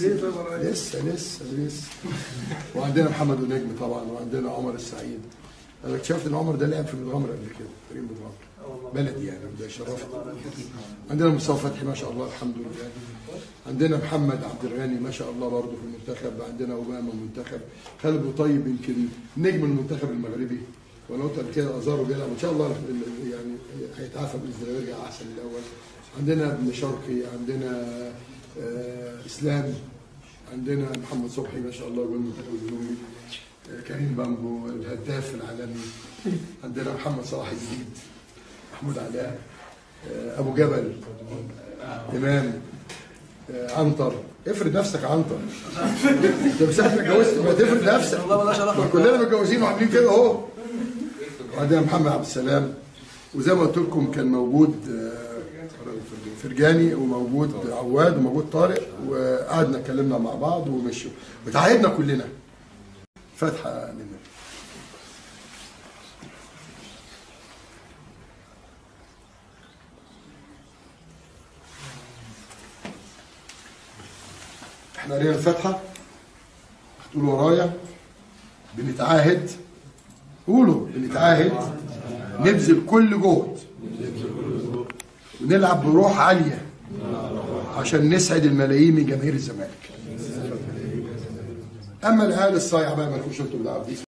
لسه لسه لسه وعندنا محمد ونجم طبعا وعندنا عمر السعيد انا اكتشفت ان عمر ده لعب في متغمر قبل كده كريم متغمر بلدي يعني ده شرف عندنا مصطفى فتحي ما شاء الله الحمد لله عندنا محمد عبد الغني ما شاء الله برضه في المنتخب عندنا اوباما منتخب خالد ابو طيب يمكن نجم المنتخب المغربي وانا قلت قبل كده ازارو بيلعب ان شاء الله يعني هيتعافى باذن الله ويرجع احسن من الاول عندنا ابن شرقي عندنا آه اسلام عندنا محمد صبحي ما شاء الله والمنتخب الجنوبي آه كريم بامبو الهداف العالمي عندنا محمد صلاح الجديد محمود علاء آه ابو جبل امام آه عنتر افرض نفسك عنتر انت من ساعه ما اتجوزت ما تفرض نفسك ما كلنا متجوزين وعاملين كده اهو وعندنا محمد عبد السلام وزي ما قلت لكم كان موجود آه، فرجاني وموجود عواد وموجود طارق وقعدنا اتكلمنا مع بعض ومشوا وتعهدنا كلنا فاتحه نمر احنا قرينا الفاتحه هتقولوا ورايا بنتعاهد قولوا بنتعاهد نبذل كل جهد ونلعب بروح عاليه عشان نسعد الملايين من جماهير الزمالك اما الاهالي الصايعه بقى ما لكمش انتوا بالعرض